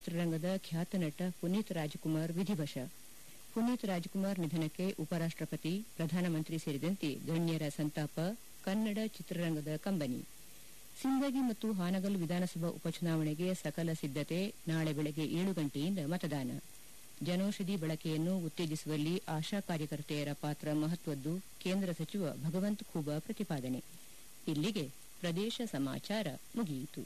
ಚಿತ್ರರಂಗದ ಖ್ಯಾತ ನಟ ಪುನೀತ್ ರಾಜ್ಕುಮಾರ್ ವಿಧಿವಶ ಪುನೀತ್ ರಾಜ್ಕುಮಾರ್ ನಿಧನಕ್ಕೆ ಉಪರಾಷ್ಟಪತಿ ಪ್ರಧಾನಮಂತ್ರಿ ಸೇರಿದಂತೆ ಗಣ್ಯರ ಸಂತಾಪ ಕನ್ನಡ ಚಿತ್ರರಂಗದ ಕಂಬನಿ ಸಿಂದಗಿ ಮತ್ತು ಹಾನಗಲ್ ವಿಧಾನಸಭಾ ಉಪಚುನಾವಣೆಗೆ ಸಕಲ ಸಿದ್ದತೆ ನಾಳೆ ಬೆಳಗ್ಗೆ ಏಳು ಗಂಟೆಯಿಂದ ಮತದಾನ ಜನೌಷಧಿ ಬಳಕೆಯನ್ನು ಉತ್ತೇಜಿಸುವಲ್ಲಿ ಆಶಾ ಕಾರ್ಯಕರ್ತೆಯರ ಪಾತ್ರ ಮಹತ್ವದ್ದು ಕೇಂದ್ರ ಸಚಿವ ಭಗವಂತ್ ಖೂಬಾ ಪ್ರತಿಪಾದನೆ ಇಲ್ಲಿಗೆ ಪ್ರದೇಶ ಸಮಾಚಾರ ಮುಗಿಯಿತು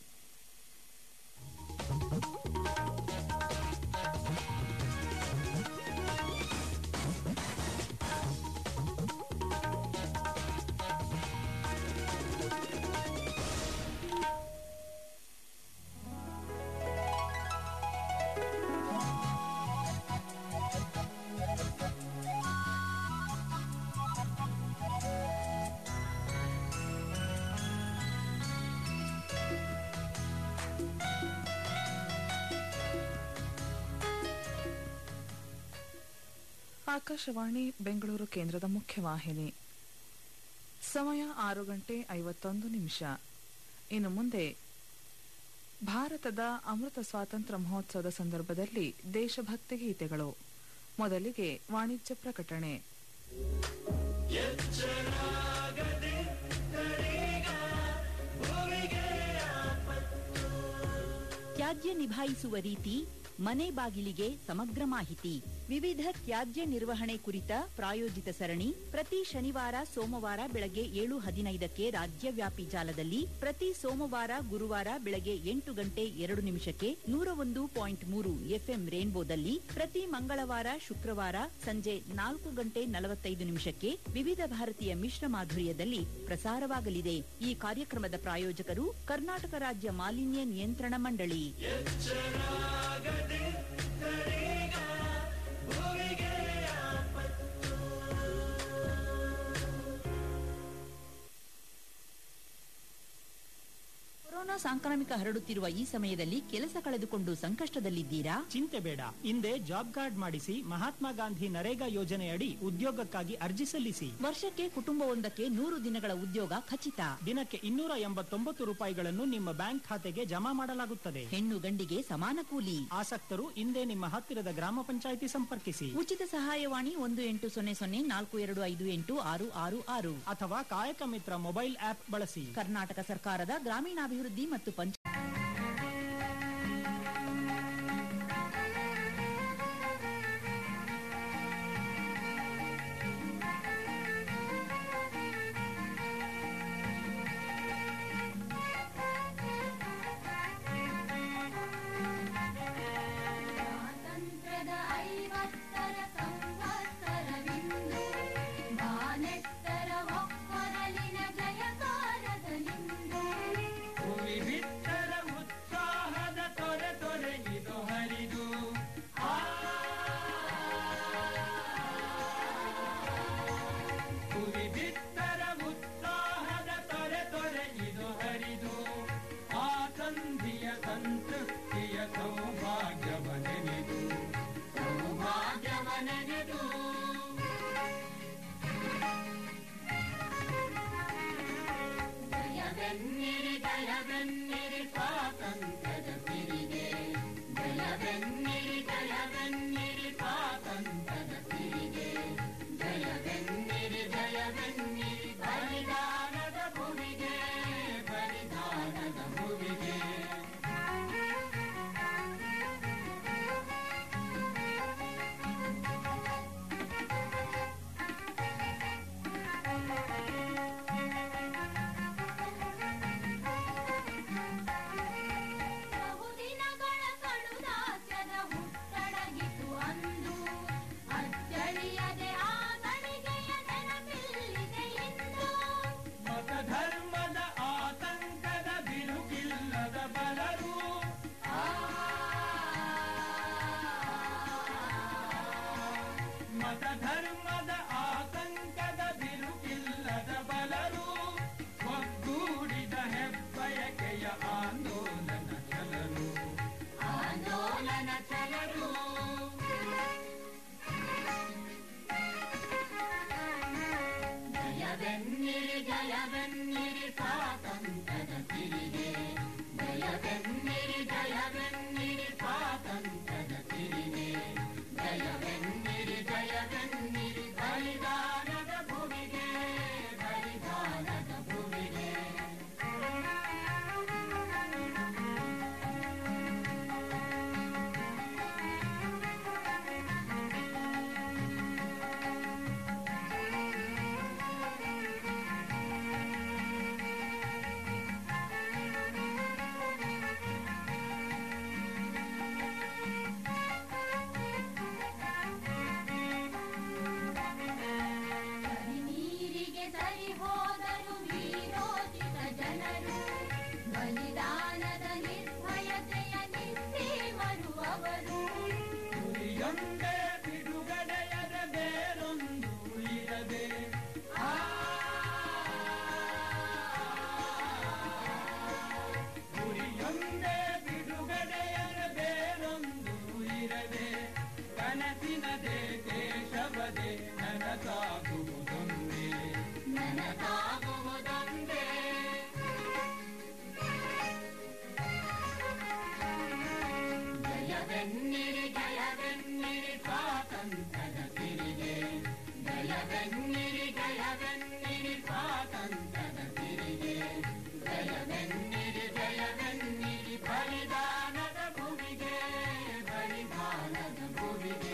ಆಕಾಶವಾಣಿ ಬೆಂಗಳೂರು ಕೇಂದ್ರದ ಮುಖ್ಯವಾಹಿನಿ ಸಮಯ ಆರು ಗಂಟೆ ಐವತ್ತೊಂದು ನಿಮಿಷ ಇನ್ನು ಮುಂದೆ ಭಾರತದ ಅಮೃತ ಸ್ವಾತಂತ್ರ್ಯ ಮಹೋತ್ಸವದ ಸಂದರ್ಭದಲ್ಲಿ ದೇಶಭಕ್ತಿ ಗೀತೆಗಳು ಮೊದಲಿಗೆ ವಾಣಿಜ್ಯ ಪ್ರಕಟಣೆ ತ್ಯಾಜ್ಯ ನಿಭಾಯಿಸುವ ರೀತಿ ಮನೆ ಬಾಗಿಲಿಗೆ ಸಮಗ್ರ ಮಾಹಿತಿ ವಿವಿಧ ತ್ಯಾಜ್ಯ ನಿರ್ವಹಣೆ ಕುರಿತ ಪ್ರಾಯೋಜಿತ ಸರಣಿ ಪ್ರತಿ ಶನಿವಾರ ಸೋಮವಾರ ಬೆಳಗ್ಗೆ ಏಳು ಹದಿನೈದಕ್ಕೆ ರಾಜ್ಯವ್ಯಾಪಿ ಜಾಲದಲ್ಲಿ ಪ್ರತಿ ಸೋಮವಾರ ಗುರುವಾರ ಬೆಳಗ್ಗೆ ಎಂಟು ಗಂಟೆ ಎರಡು ನಿಮಿಷಕ್ಕೆ ನೂರ ಒಂದು ಪಾಯಿಂಟ್ ಮೂರು ಎಫ್ಎಂ ರೇನ್ಬೋದಲ್ಲಿ ಪ್ರತಿ ಮಂಗಳವಾರ ಶುಕ್ರವಾರ ಸಂಜೆ ನಾಲ್ಕು ಗಂಟೆ ನಲವತ್ತೈದು ನಿಮಿಷಕ್ಕೆ ವಿವಿಧ ಭಾರತೀಯ ಮಿಶ್ರ ಮಾಧುರ್ಯದಲ್ಲಿ ಪ್ರಸಾರವಾಗಲಿದೆ ಈ ಕಾರ್ಯಕ್ರಮದ ಪ್ರಾಯೋಜಕರು ಕರ್ನಾಟಕ ರಾಜ್ಯ ಮಾಲಿನ್ಯ ನಿಯಂತ್ರಣ ಮಂಡಳಿ ಕೊರೋನಾ ಸಾಂಕ್ರಾಮಿಕ ಹರಡುತ್ತಿರುವ ಈ ಸಮಯದಲ್ಲಿ ಕೆಲಸ ಕಳೆದುಕೊಂಡು ಸಂಕಷ್ಟದಲ್ಲಿದ್ದೀರಾ ಚಿಂತೆ ಬೇಡ ಹಿಂದೆ ಜಾಬ್ ಕಾರ್ಡ್ ಮಾಡಿಸಿ ಮಹಾತ್ಮ ಗಾಂಧಿ ನರೇಗಾ ಯೋಜನೆಯಡಿ ಉದ್ಯೋಗಕ್ಕಾಗಿ ಅರ್ಜಿ ಸಲ್ಲಿಸಿ ವರ್ಷಕ್ಕೆ ಕುಟುಂಬವೊಂದಕ್ಕೆ ನೂರು ದಿನಗಳ ಉದ್ಯೋಗ ಖಚಿತ ದಿನಕ್ಕೆ ಇನ್ನೂರ ಎಂಬತ್ತೊಂಬತ್ತು ರೂಪಾಯಿಗಳನ್ನು ನಿಮ್ಮ ಬ್ಯಾಂಕ್ ಖಾತೆಗೆ ಜಮಾ ಮಾಡಲಾಗುತ್ತದೆ ಹೆಣ್ಣು ಗಂಡಿಗೆ ಸಮಾನ ಕೂಲಿ ಆಸಕ್ತರು ಹಿಂದೆ ನಿಮ್ಮ ಹತ್ತಿರದ ಗ್ರಾಮ ಪಂಚಾಯಿತಿ ಸಂಪರ್ಕಿಸಿ ಉಚಿತ ಸಹಾಯವಾಣಿ ಒಂದು ಎಂಟು ಸೊನ್ನೆ ಸೊನ್ನೆ ನಾಲ್ಕು ಎರಡು ಐದು ಎಂಟು ಆರು ಆರು ಆರು ಅಥವಾ ಕಾಯಕ ಮಿತ್ರ ಮೊಬೈಲ್ ಆಪ್ ಬಳಸಿ ಕರ್ನಾಟಕ ಸರ್ಕಾರದ ಗ್ರಾಮೀಣಾಭಿವೃದ್ಧಿ ಮತ್ತು ಪಂಚಾಯತ್ ಸ್ವಾತಂತ್ರ್ಯದ ಐವತ್ತರ ಸಂವತ್ಸರವಿಂದು ಬಾನೆತ್ತರ ಒಕ್ಕೊರಲಿನ ಜಯಕಾರದಲ್ಲಿಂದು ಭೂಮಿ ಬಿತ್ತರ ಉತ್ಸಾಹದ ತೊರೆ ತೊರೆಗಿದು ಹರಿದು ಆ ಭೂಮಿ ಬಿತ್ತರ ಉತ್ಸಾಹದ ತೊರೆ ತೊರೆಗಿದು ಹರಿದು ಆ ಸಂಧಿಯ ಸಂತೃಪ್ತಿಯ ಸೌಭಾಗ್ಯವನೆನೆದು ಸೌಭಾಗ್ಯವನೆನೆದು ಜಯವೆನ್ನಿರಿ ಜಯವೆನ್ನಿರಿ ಸ್ವಾತಂತ್ರ್ಯದ ಸಿರಿಗೆ ಜಯವೆನ್ನಿರಿ ಜಯವೆನ್ನಿರಿ ಸ್ವಾತಂತ್ರ್ಯದ ಸಿರಿಗೆ ಜಯವೆನ್ನಿರಿ ಜಯವೆನ್ನಿರಿ ಬಲಿದಾನದ ಭುವಿಗೆ ಬಲಿದಾನದ ಭುವಿಗೆ ಬಹುದಿನಗಳ ಕಡುದಾಸ್ಯದ ಹುಟ್ಟಡಗಿತು ಅಂದು ಅಚ್ಚಳಿಯದೆ ಆ ಗಳಿಗೆಯ ನೆನಪಿಲ್ಲಿದೆ ಇಂದು ಮತಧರ್ಮದ ಆತಂಕದ ಬಿರುಕಿಲ್ಲದ ಬಲರು ಮತಧರ್ಮದ ಆತಂಕದ ಬಿರುಕಿಲ್ಲದ ಬಲರು ಒಗ್ಗೂಡಿದ ಹೆಬ್ಬಯಕೆಯ ಆಂದೋಲನ ಚಲರು ಆಂದೋಲನ ಚಲರು ಜಯವೆನ್ನಿರಿ ಜಯವೆನ್ನಿರಿ ಸ್ವಾತಂತ್ರ್ಯದ ಸಿರಿಗೆ ಜಯವೆನ್ನಿರಿ ಜಯವೆನ್ನಿರಿ ಸ್ವಾತಂತ್ರ್ಯ ದೇಶವರು ಗುರಿಯೊಂದೇ ಬಿಡುಗಡೆಯದ ಬೇರೊಂದು ಇರದೆ ಆ ಗುರಿಯೊಂದೇ ಬಿಡುಗಡೆಯದ ಬೇರೊಂದು ಇರದೆ ಕನಸಿನದೇ ದೇಶವದೇ ನನಸಾಗುವುದೊಂದೇ ನನಸಾಗುವುದೊಂದೇ ಜಯವೆನ್ನಿರಿ ಜಯವೆನ್ನಿರಿ ಸ್ವಾತಂತ್ರ್ಯದ ಸಿರಿಗೆ ಜಯವೆನ್ನಿರಿ ಜಯವೆನ್ನಿರಿ ಸ್ವಾತಂತ್ರ್ಯದ ಸಿರಿಗೆ ಜಯವೆನ್ನಿರಿ ಜಯವೆನ್ನಿರಿ ಬಲಿದಾನದ ಭೂಮಿಗೆ ಬಲಿದಾನದ ಭೂಮಿಗೆ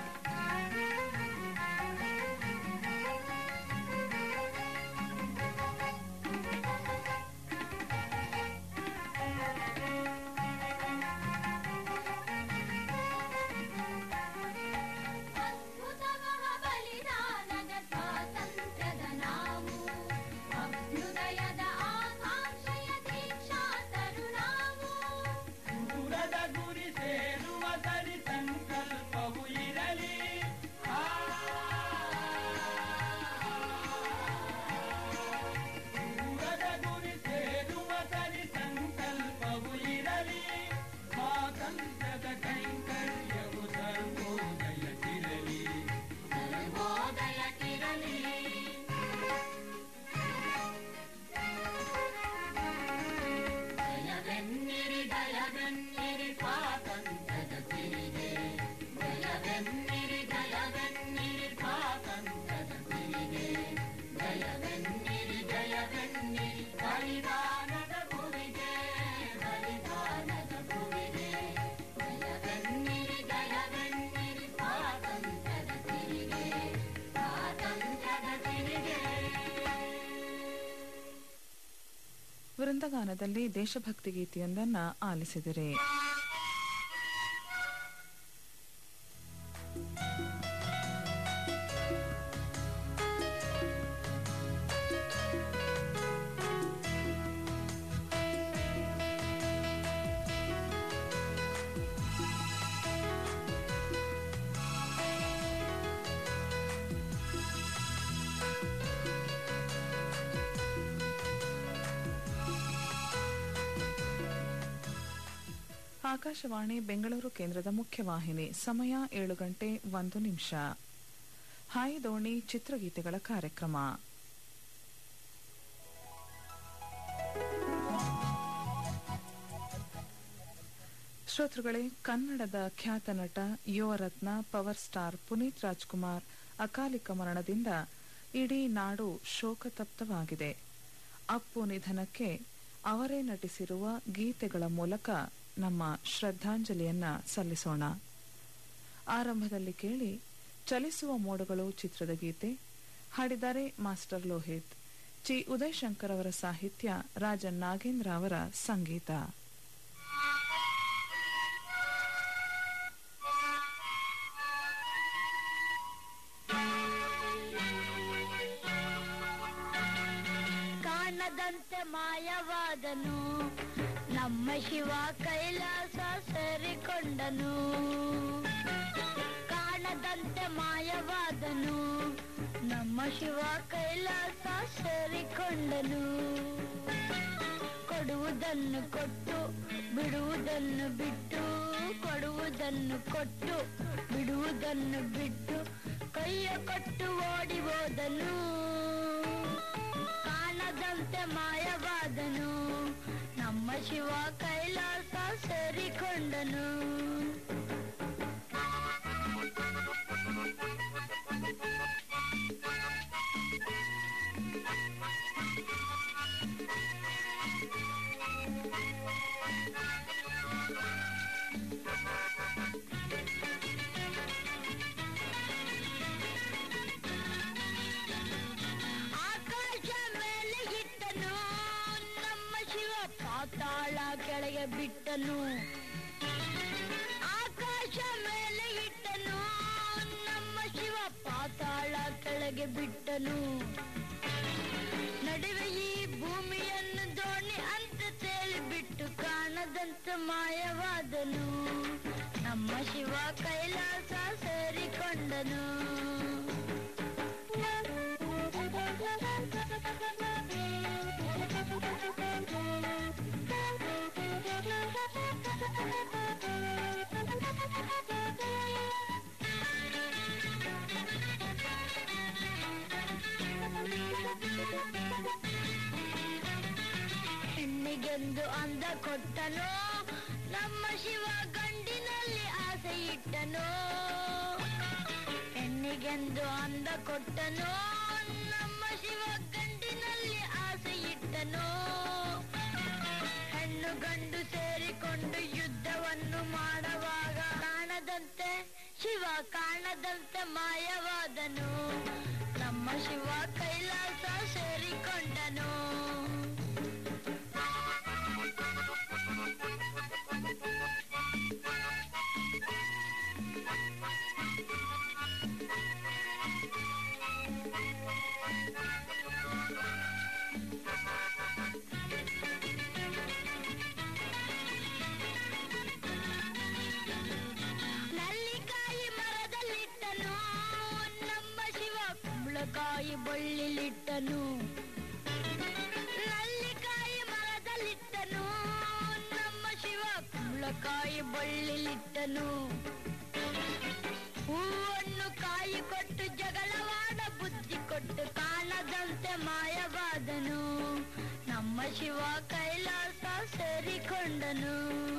ಅದ್ಭುತ ಮಹಾಬಲಿದಾನದ ಸ್ವಾತಂತ್ರ್ಯದ ನಾವು ಅಭ್ಯುದಯದ ಆಕಾಂಕ್ಷೆಯ ದೀಕ್ಷಾತರು ನಾವು ದೂರದ ಗುರಿ ಸೇರುವ ಸರಿ ಸಂಕಲ್ಪವು ಇರಲಿ ಆ ದೂರದ ಗುರಿ ಸೇರುವ ಸರಿ ಸಂಕಲ್ಪವು ಇರಲಿ ಸ್ವಾತಂತ್ರ್ಯದ ಕೈಂಕರ್ಯವು ಸರ್ವೋದಯಕ್ಕಿರಲಿ ಸರ್ವೋದಯಕ್ಕಿರಲಿ ಜಯವೆನ್ನಿರಿ ಜಯವೆನ್ನಿರಿ ಸ್ವಾತಂತ್ರ್ಯದ ಸಿರಿಗೆ ಜಯವೆನ್ನಿರಿ ಜಯವೆನ್ನಿರಿ ಸ್ವಾತಂತ್ರ್ಯದ ಸಿರಿಗೆ ಜಯವೆನ್ನಿರಿ ಜಯವೆನ್ನಿರಿ ಬಲಿದಾನದ ಭೂಮಿಗೆ ಬಲಿದಾನದ ಭೂಮಿಗೆ ಜಯವೆನ್ನಿರಿ ಜಯವೆನ್ನಿರಿ ಸ್ವಾತಂತ್ರ್ಯದ ಸಿರಿಗೆ ಸ್ವಾತಂತ್ರ್ಯದ ಸಿರಿಗೆ ವೃಂದಗಾನದಲ್ಲಿ ದೇಶಭಕ್ತಿ ಗೀತೆಯೊಂದನ್ನ ಆಲಿಸಿದಿರಿ ಆಕಾಶವಾಣಿ ಬೆಂಗಳೂರು ಕೇಂದ್ರದ ಮುಖ್ಯವಾಹಿನಿ ಸಮಯ ಏಳು ಗಂಟೆ ಒಂದು ನಿಮಿಷ ಹಾಯ್ ದೋಣಿ ಚಿತ್ರಗೀತೆಗಳ ಕಾರ್ಯಕ್ರಮ ಶ್ರೋತೃಗಳೇ ಕನ್ನಡದ ಖ್ಯಾತ ನಟ ಯುವರತ್ನ ಪವರ್ ಸ್ಟಾರ್ ಪುನೀತ್ ರಾಜ್ಕುಮಾರ್ ಅಕಾಲಿಕ ಮರಣದಿಂದ ಇಡೀ ನಾಡು ಶೋಕತಪ್ತವಾಗಿದೆ ಅಪ್ಪು ನಿಧನಕ್ಕೆ ಅವರೇ ನಟಿಸಿರುವ ಗೀತೆಗಳ ಮೂಲಕ ನಮ್ಮ ಶ್ರದ್ಧಾಂಜಲಿಯನ್ನ ಸಲ್ಲಿಸೋಣ ಆರಂಭದಲ್ಲಿ ಕೇಳಿ ಚಲಿಸುವ ಮೋಡಗಳು ಚಿತ್ರದ ಗೀತೆ ಹಾಡಿದ್ದಾರೆ ಮಾಸ್ಟರ್ ಲೋಹಿತ್ ಚಿ ಉದಯ್ ಶಂಕರ್ ಅವರ ಸಾಹಿತ್ಯ ರಾಜನ್ ನಾಗೇಂದ್ರ ಅವರ ಸಂಗೀತ ಕಾಣದಂತೆ ಮಾಯವಾದನು ನಮ್ಮ ಶಿವ ಕೈಲಾಸ ಸೇರಿಕೊಂಡನು ಕಾಣದಂತೆ ಮಾಯವಾದನು ನಮ್ಮ ಶಿವ ಕೈಲಾಸ ಸೇರಿಕೊಂಡನು ಕೊಡುವುದನ್ನು ಕೊಟ್ಟು ಬಿಡುವುದನ್ನು ಬಿಟ್ಟು ಕೊಡುವುದನ್ನು ಕೊಟ್ಟು ಬಿಡುವುದನ್ನು ಬಿಟ್ಟು ಕೈಯ ಕೊಟ್ಟು ಓಡಿ ಹೋದನು ಕಾಣದಂತೆ ಮಾಯವಾದನು ನಮ್ಮ ಶಿವ ಕೈಲಾಸ ಸೇರಿಕೊಂಡನು ಆಕಾಶ ಮೇಲೆ ಇಟ್ಟನು ನಮ್ಮ ಶಿವ ಪಾತಾಳ ಕೆಳಗೆ ಬಿಟ್ಟನು ಆಕಾಶ ಮೇಲೆ ಇಟ್ಟನು ನಮ್ಮ ಶಿವ ಪಾತಾಳ ಕೆಳಗೆ ಬಿಟ್ಟನು ನಡುವೆ ಈ ಭೂಮಿಯನ್ನು ದೋಣಿ ಅಂತ ತೇಲಿ ಬಿಟ್ಟು ಕಾಣದಂತ ಮಾಯವಾದನು ಶಿವ ಕೈಲಾಸ ಸೇರಿಕೊಂಡನು ಹೆಣ್ಣಿಗೆಂದು ಅಂದ ಕೊಟ್ಟನು ನಮ್ಮ ಶಿವ ಗಂಡಿನಲ್ಲಿ ಆಸೆ ಇಟ್ಟನು ಹೆಣ್ಣಿಗೆಂದು ಅಂದ ಕೊಟ್ಟನು ನಮ್ಮ ಶಿವ ಗಂಡಿನಲ್ಲಿ ಆಸೆ ಇಟ್ಟನು ಹೆಣ್ಣು ಗಂಡು ಸೇರಿಕೊಂಡು ಯುದ್ಧವನ್ನು ಮಾಡುವಾಗ ಕಾಣದಂತೆ ಶಿವ ಕಾಣದಂತೆ ಮಾಯವಾದನು ನಮ್ಮ ಶಿವ ಕೈಲಾಸ ಸೇರಿಕೊಂಡನು ನಲ್ಲಿಕಾಯಿ ಮರದಲ್ಲಿಟ್ಟನು ನಮ್ಮ ಶಿವ ಕುಂಬಳಕಾಯಿ ಬಳ್ಳಿಲಿಟ್ಟನು ನಲ್ಲಿಕಾಯಿ ಮರದಲ್ಲಿಟ್ಟನು ನಮ್ಮ ಶಿವ ಕುಂಬಳಕಾಯಿ ಬಳ್ಳಿಲಿಟ್ಟನು ಹೂವನ್ನು ಕಾಯಿ ಕೊಟ್ಟು ಜಗಳವಾಡ ಬುದ್ಧಿ ಕೊಟ್ಟು ಕಾಣದಂತೆ ಮಾಯವಾದನು ನಮ್ಮ ಶಿವ ಕೈಲಾಸ ಸೇರಿಕೊಂಡನು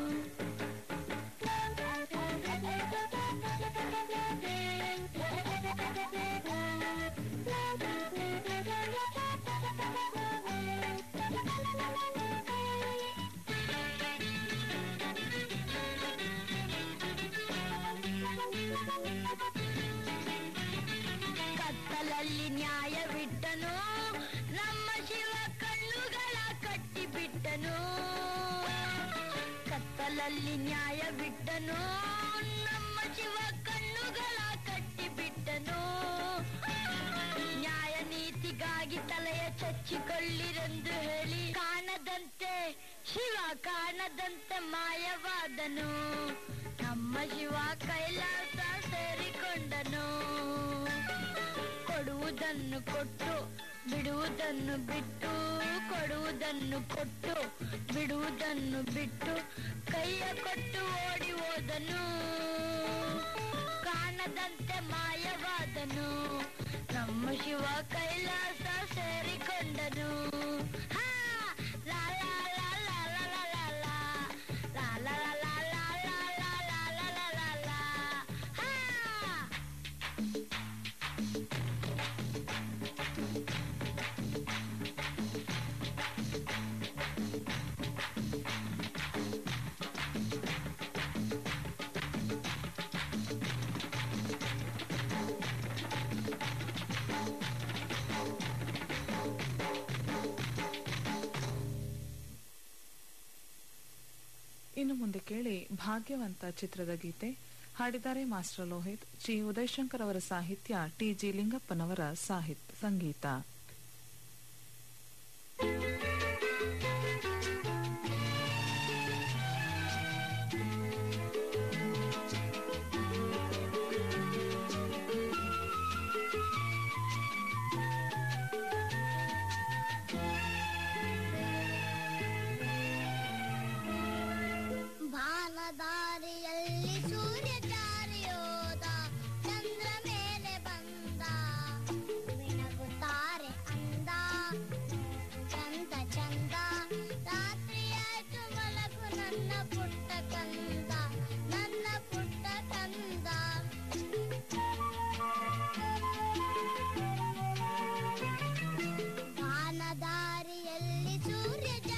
ಕತ್ತಲಲ್ಲಿ ನ್ಯಾಯವಿಟ್ಟನು ನಮ್ಮ ಶಿವ ಕಣ್ಣುಗಳ ಕಟ್ಟಿಬಿಟ್ಟನು ಕತ್ತಲಲ್ಲಿ ನ್ಯಾಯವಿಟ್ಟನು ನಮ್ಮ ಶಿವ ಕಣ್ಣುಗಳ ಕಟ್ಟಿಬಿಟ್ಟನು ನ್ಯಾಯ ನೀತಿಗಾಗಿ ತಲೆಯ ಚಚ್ಚಿಕೊಳ್ಳಿರೆಂದು ಹೇಳಿ ಕಾಣದಂತೆ ಶಿವ ಕಾಣದಂತೆ ಮಾಯವಾದನು ನಮ್ಮ ಶಿವ ಕೈಲಾಸ ಸೇರಿಕೊಂಡನು ಕೊಡುವುದನ್ನು ಕೊಟ್ಟು ಬಿಡುವುದನ್ನು ಬಿಟ್ಟು ಕೊಡುವುದನ್ನು ಕೊಟ್ಟು ಬಿಡುವುದನ್ನು ಬಿಟ್ಟು ಕೈಯ ಕೊಟ್ಟು ಓಡಿ ಹೋದನು ಕಾಣದಂತೆ ಮಾಯವಾದನು ನಮ್ಮ ಶಿವ ಕೈಲಾಸ ಸೇರಿಕೊಂಡನು ಹಾ! ಲಾ ಲಾ ಲಾ ಲಾ ಲಾ ಲಾ ಲಾ ಲಾ. ಲಾ ಲಾ ಲಾ ಲಾ ಲಾ ಲಾ ಲಾ ಲಾ ಲಾ ಲಾ ಲಾ. ಹಾ! ಇನ್ನು ಮುಂದೆ ಕೇಳಿ ಭಾಗ್ಯವಂತ ಚಿತ್ರದ ಗೀತೆ ಹಾಡಿದ್ದಾರೆ ಮಾಸ್ಟರ್ ಲೋಹಿತ್ ಜಿ ಉದಯಶಂಕರ್ ಅವರ ಸಾಹಿತ್ಯ ಟಿ ಜಿ ಲಿಂಗಪ್ಪನವರ ಸಾಹಿತ್ ಸಂಗೀತ ಬಾನದಾರಿಯಲ್ಲಿ ಸೂರ್ಯ ಜಾರಿಯೋದ ಚಂದ್ರ ಮೇಲೆ ಬಂದ ಮಿಣಗುತ್ತಾರೆ ಅಂದ ಚಂದ ಚಂದ ರಾತ್ರಿಯಾಯ್ತು ಮಲಗು ನನ್ನ ಪುಟ್ಟ ಕಂದ ನನ್ನ ಪುಟ್ಟ ಕಂದ ಬಾನದಾರಿಯಲ್ಲಿ ಸೂರ್ಯ